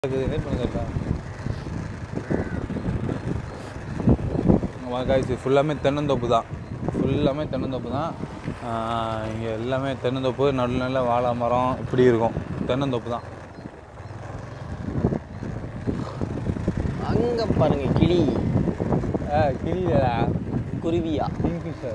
காய்ச்சி ஃபுல்லாமே தென்னந்தோப்பு தான் ஃபுல்லாமே தென்னந்தோப்பு தான் இங்கே எல்லாமே தென்னந்தோப்பு நடுவில் நல்ல வாழை மரம் இப்படி இருக்கும் தென்னந்தோப்பு தான் அங்க பாருங்க கிளி கிளியா குருவியா கிங்ஃபிஷர்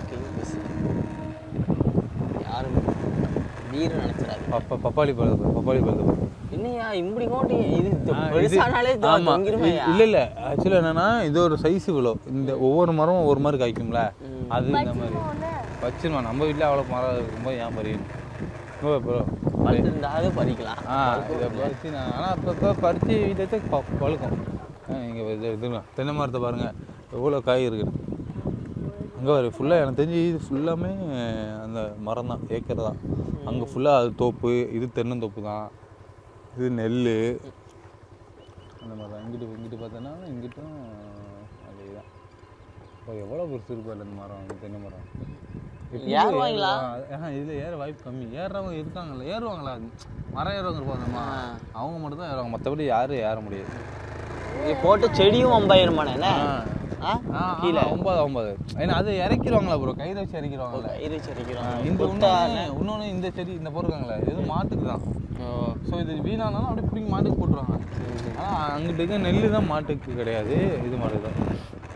யாரும் வீர நினைச்சிடாது பப்பா பப்பாளி பழத்து பப்பாளி பழத்து என்னையா இப்படி கோட்டி இது ஆ, இது- பெருசானாலே ஆமா. தொங்கிருமே இ- இல்ல இல்ல ஆக்சுவலா என்னன்னா இது ஒரு சைஸ் இவ்வளோ இந்த ஒவ்வொரு மரமும் ஒவ்வொரு மாதிரி காய்க்கும்ல அது இந்த மாதிரி வச்சிருமா நம்ம வீட்டில் அவ்வளோ மரம் இருக்கும்போது ஏன் பறிக்கணும் ஓ ப்ரோ வளர்ந்துருந்தாலும் பறிக்கலாம் ஆ இதை பறிச்சு நான் ஆனால் இப்போ இப்போ பறித்து வீட்டை வச்சு ப- பழுக்கும் இங்கே இது இதுங்க தென்னை மரத்தை பாருங்கள் எவ்வளோ காய் இருக்குது அங்கே வர ஃபுல்லாக எனக்கு தெரிஞ்சு இது ஃபுல்லாமே அந்த மரம் தான் ஏக்கர் தான் அங்கே ஃபுல்லாக அது தோப்பு இது தென்னந்தோப்பு தான் இது நெல் அந்த மாதிரி தான் இங்கிட்டு இங்கிட்டு பார்த்தோன்னா இங்கிட்டும் அதே தான் இப்போ எவ்வளோ பெருசு இருக்கு பாரு அந்த மரம் அந்த தென்னை மரம் எப்படி ஏறுவாங்களா? ஏறுவா- ஆஹா, இதுல ஏற வாய்ப்பு கம்மி ஏறுறவங்க இருக்காங்கல்ல ஏறுவாங்களா மரம் ஏறுவாங்க இருப்பாங்கம்மா அவங்க மட்டும் தான் ஏறுவாங்க மற்றபடி யாரும் ஏற முடியாது இது போட்டு செடியும் வம்பாயிருமாண்ணே என்ன ஆ ஆ, கீழே ஒன்பது ஒன்பது ஏன்னா அது இறக்கிடுவாங்களா ப்ரோ கையில் வச்சு இறக்கிடுவாங்கல்ல கயிறு செடிக்கிறோம் இந்த இன்னொன்று இன்னொன்று இந்த செடி இந்த போட்டிருக்காங்களே இது மாட்டுக்கு தான் ஸோ இது வீணானாலும் அப்படியே பிடிங்கி மாட்டுக்கு போட்டுருவாங்க ஆனால் அங்கிட்டு இருக்க நெல் தான் மாட்டுக்கு கிடையாது இது மாட்டுக்கு தான்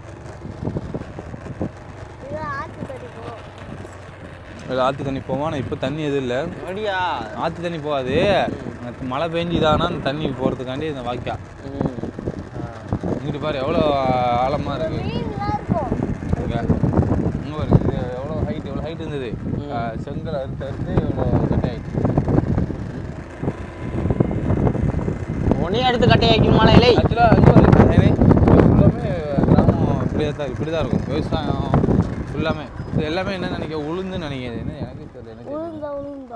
இது ஆற்று தண்ணி போவோம் ஆனால் இப்போ தண்ணி எதுவும் இல்லை அப்படியா ஆற்று தண்ணி போகாது மழை பெஞ்சுதானா அந்த தண்ணி போகிறதுக்காண்டி இந்த வாய்க்கா ம். இங்கிட்டு பாரு எவ்வளோ ஆழமாக இருக்கு இங்க இங்க பாரு இது எவ்வளோ ஹைட் எவ்வளோ ஹைட் இருந்தது ஆஹ் செங்கல் அறுத்து அறுத்து இவ்வளோ கட்டி ஆயிடுச்சு உன்னையும் எடுத்து கட்டையாக்கிடுமாண்ணே இலை ஆக்சுவலாக அங்கே பாரு இது ஃபுல்லாமே கிராமம் இப்படியே தான் இப்படி தான் இருக்கும் விவசாயம் ஃபுல்லாமே இது எல்லாமே என்ன நினைக்க உளுந்து நினைக்கிறது என்ன எனக்கு தெரியல எனக்கு தெரியல.